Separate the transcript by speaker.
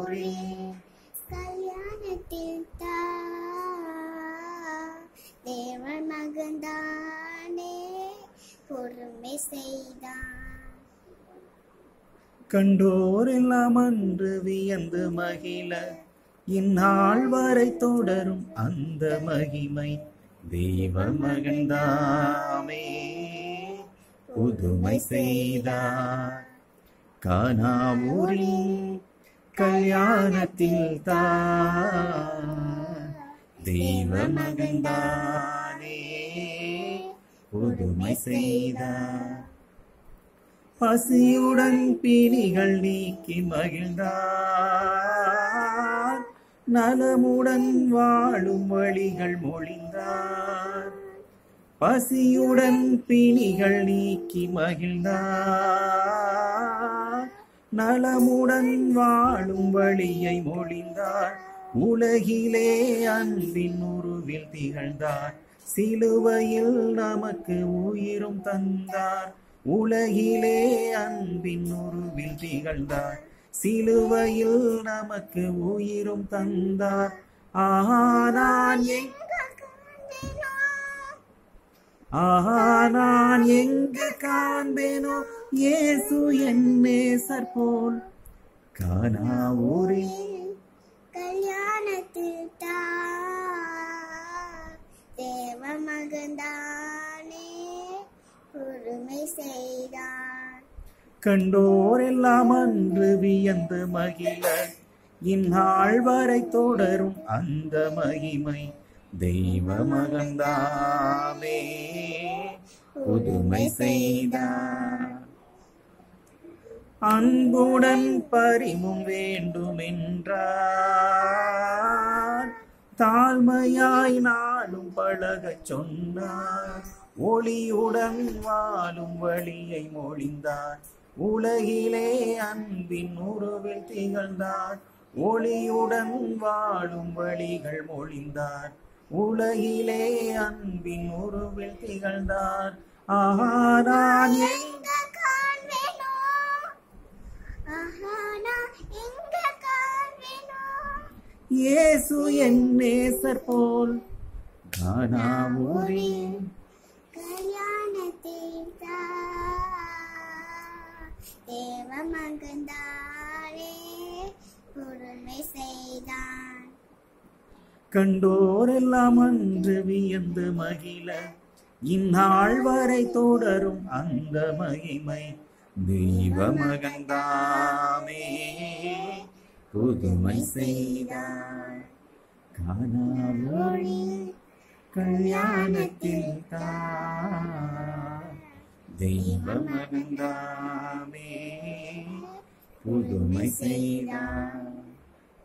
Speaker 1: ஊரே
Speaker 2: கல்யாணத்தில் தா தேவன் மகன்தானே பொறுமை செய்தான்
Speaker 1: கண்டோரெல்லாம் அன்று வியந்து மகிழ இந்நாள் வரை தொடரும் அந்த மகிமை தெய்வ மகன்தாமே புதுமை செய்தார் காணாவூரின் கல்யாணத்தில் தான் தெய்வ மகன்தானே புதுமை செய்தார் பசியுடன் பிணிகள் நீக்கி மகிழ்ந்தார் நலமுடன் வாழும் வழிகள் மொழிந்தார் பசியுடன் பிணிகள் நீக்கி மகிழ்ந்தார் நலமுடன் வாழும் வழியை மொழிந்தார் உலகிலே அன்பின் உருவில் திகழ்ந்தார் சிலுவையில் நமக்கு உயிரும் தந்தார் உலகிலே அன்பின் உருவில் திகழ்ந்தார் சிலுவையில் நமக்கு உயிரும் தந்தார் ஆனான் எங் ஆஹா நான் எங்கு காண்பேனோ இயேசு என் நேசர் போல் காணா ஊரே
Speaker 2: கல்யாணத்தில் தா தேவ மகன்தானே பொறுமை செய்தான்
Speaker 1: கண்டோரெல்லாம் அன்று வியந்து மகிழ இந்நாள் வரை தொடரும் அந்த மகிமை தெய்வ மகந்தாமே புதுமை செய்தார் அன்புடன் பரிமும் வேண்டுமென்றார் தாழ்மையாய் நாளும் பழகச் சொன்னார் ஒளியுடன் வாழும் வழியை மொழிந்தார் உலகிலே அன்பின் உருவில் திகழ்ந்தார் ஒளியுடன் வாழும் வழிகள் மொழிந்தார் உலகிலே அன்பின் உருவில் திகழ்ந்தார் ஆஹா நான் எங்க
Speaker 2: எங்க காண்பேனோ ஆஹா நான் எங்க காண்பேனோ
Speaker 1: இயேசு என் நேசர் போல் காணாவூரே
Speaker 2: கல்யாணத்தில் தா தேவ மகன்தானே பொறுமை செய்தான்
Speaker 1: கண்டோரெல்லாம் அன்று வியந்து மகிழ இந்நாள் வரை தொடரும் அந்த மகிமை தெய்வ மகந்தாமே புதுமை செய்தார் காணாமொழி கல்யாணத்தில் தான் தெய்வ மகந்தாமே புதுமை செய்தார்